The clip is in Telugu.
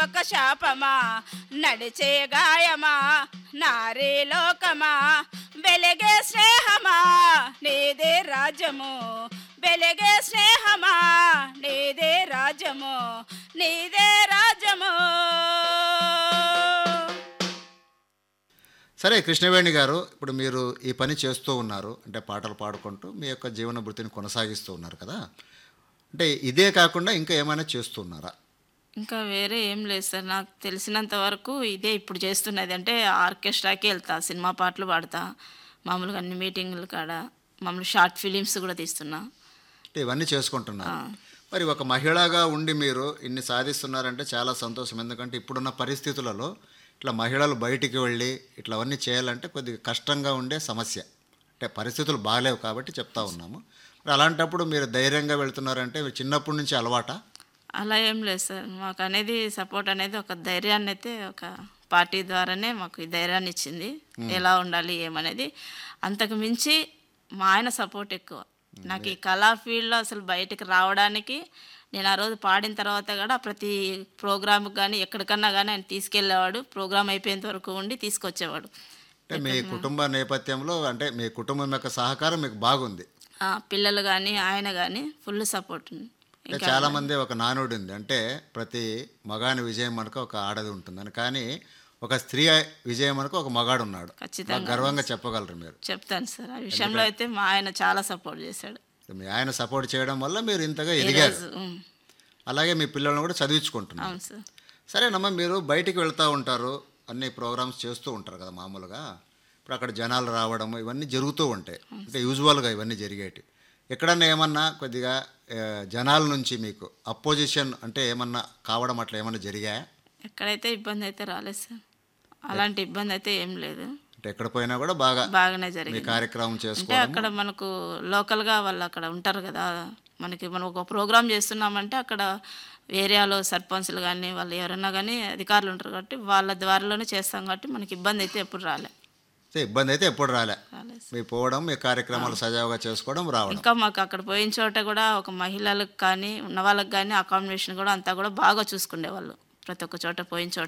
ఒక శాపమా నడిచే గాయమా నారీ లోకమా వెలిగే స్నేహమా నీదే రాజ్యము వెలిగే స్నేహమా నీదే రాజ్యము నీదే రాజ్యము సరే కృష్ణవేణి గారు ఇప్పుడు మీరు ఈ పని చేస్తూ ఉన్నారు అంటే పాటలు పాడుకుంటూ మీ యొక్క జీవన వృత్తిని కొనసాగిస్తూ ఉన్నారు కదా అంటే ఇదే కాకుండా ఇంకా ఏమైనా చేస్తూ ఉన్నారా ఇంకా వేరే ఏం లేదు సార్ నాకు తెలిసినంత వరకు ఇదే ఇప్పుడు చేస్తున్నది అంటే ఆర్కెస్ట్రాకి వెళ్తా సినిమా పాటలు పాడతా మామూలుగా అన్ని మీటింగులు కాడ మామూలు షార్ట్ ఫిలిమ్స్ కూడా తీస్తున్నా అంటే ఇవన్నీ చేసుకుంటున్నారు మరి ఒక మహిళగా ఉండి మీరు ఇన్ని సాధిస్తున్నారంటే చాలా సంతోషం ఎందుకంటే ఇప్పుడున్న పరిస్థితులలో ఇట్లా మహిళలు బయటికి వెళ్ళి ఇట్లా అవన్నీ చేయాలంటే కొద్దిగా కష్టంగా ఉండే సమస్య అంటే పరిస్థితులు బాగాలేవు కాబట్టి చెప్తా ఉన్నాము మరి అలాంటప్పుడు మీరు ధైర్యంగా వెళ్తున్నారంటే మీరు చిన్నప్పటి నుంచి అలవాటా అలా ఏం లేదు సార్ మాకు అనేది సపోర్ట్ అనేది ఒక ధైర్యాన్ని అయితే ఒక పార్టీ ద్వారానే మాకు ఈ ధైర్యాన్ని ఇచ్చింది ఎలా ఉండాలి ఏమనేది అంతకు మించి మా ఆయన సపోర్ట్ ఎక్కువ నాకు ఈ కళా ఫీల్డ్లో అసలు బయటకు రావడానికి నేను ఆ రోజు పాడిన తర్వాత కూడా ప్రతి ప్రోగ్రామ్కి కానీ ఎక్కడికన్నా కానీ ఆయన తీసుకెళ్ళేవాడు ప్రోగ్రామ్ అయిపోయేంత వరకు ఉండి తీసుకొచ్చేవాడు అంటే మీ కుటుంబ నేపథ్యంలో అంటే మీ కుటుంబం యొక్క సహకారం మీకు బాగుంది ఆ, పిల్లలు కానీ ఆయన కానీ ఫుల్ సపోర్ట్ ఉంది అంటే చాలా మంది ఒక నానుడి ఉంది అంటే ప్రతి మగాని విజయం మనకు ఒక ఆడది ఉంటుందని కానీ ఒక స్త్రీ విజయం మనకు ఒక మగాడు ఉన్నాడు ఖచ్చితంగా బాగా గర్వంగా చెప్పగలరు మీరు చెప్తాను సార్ ఆ విషయంలో అయితే మా ఆయన చాలా సపోర్ట్ చేశాడు మీ ఆయన సపోర్ట్ చేయడం వల్ల మీరు ఇంతగా ఎదిగారు ఈరోజు ఉమ్, అలాగే మీ పిల్లల్ని కూడా చదివించుకుంటున్నారు అవును సార్ సరేనమ్మా మీరు బయటికి వెళ్తూ ఉంటారు అన్ని ప్రోగ్రామ్స్ చేస్తూ ఉంటారు కదా మామూలుగా ఇప్పుడు అక్కడ జనాలు రావడం ఇవన్నీ జరుగుతూ ఉంటాయి అంటే యూజువల్గా ఇవన్నీ జరిగేటి ఎక్కడన్నా ఏమన్నా కొద్దిగా ఆ, జనాల నుంచి మీకు అపోజిషన్ అంటే ఏమన్నా కావడం అట్లా ఏమన్నా జరిగాయా ఎక్కడైతే ఇబ్బంది అయితే రాలేదు సార్ అలాంటి ఇబ్బంది అయితే ఏం లేదు అంటే ఎక్కడ పోయినా కూడా బాగా బాగానే మీ జరిగింది కార్యక్రమం అంటే చేసుకోవడం అక్కడ మనకు లోకల్గా వాళ్ళు అక్కడ ఉంటారు కదా మనకి మనం ఒక ప్రోగ్రామ్ చేస్తున్నామంటే అక్కడ ఏరియాలో సర్పంచ్లు కానీ వాళ్ళు ఎవరైనా కానీ అధికారులు ఉంటారు కాబట్టి వాళ్ళ ద్వారాలోనే చేస్తాం కాబట్టి మనకి ఇబ్బంది అయితే ఎప్పుడు రాలే సో ఇబ్బంది అయితే ఎప్పుడు రాలే రాలేదు మీ పోవడం మీ కార్యక్రమాలు సజావుగా చేసుకోవడం రావడం ఇంకా మాకు అక్కడ పోయిన చోట కూడా ఒక మహిళలకు కానీ ఉన్న వాళ్ళకి కానీ అకామిడేషన్ కూడా అంతా కూడా బాగా చూసుకునేవాళ్ళు ప్రతి ఒక్క చోట పోయిన చోట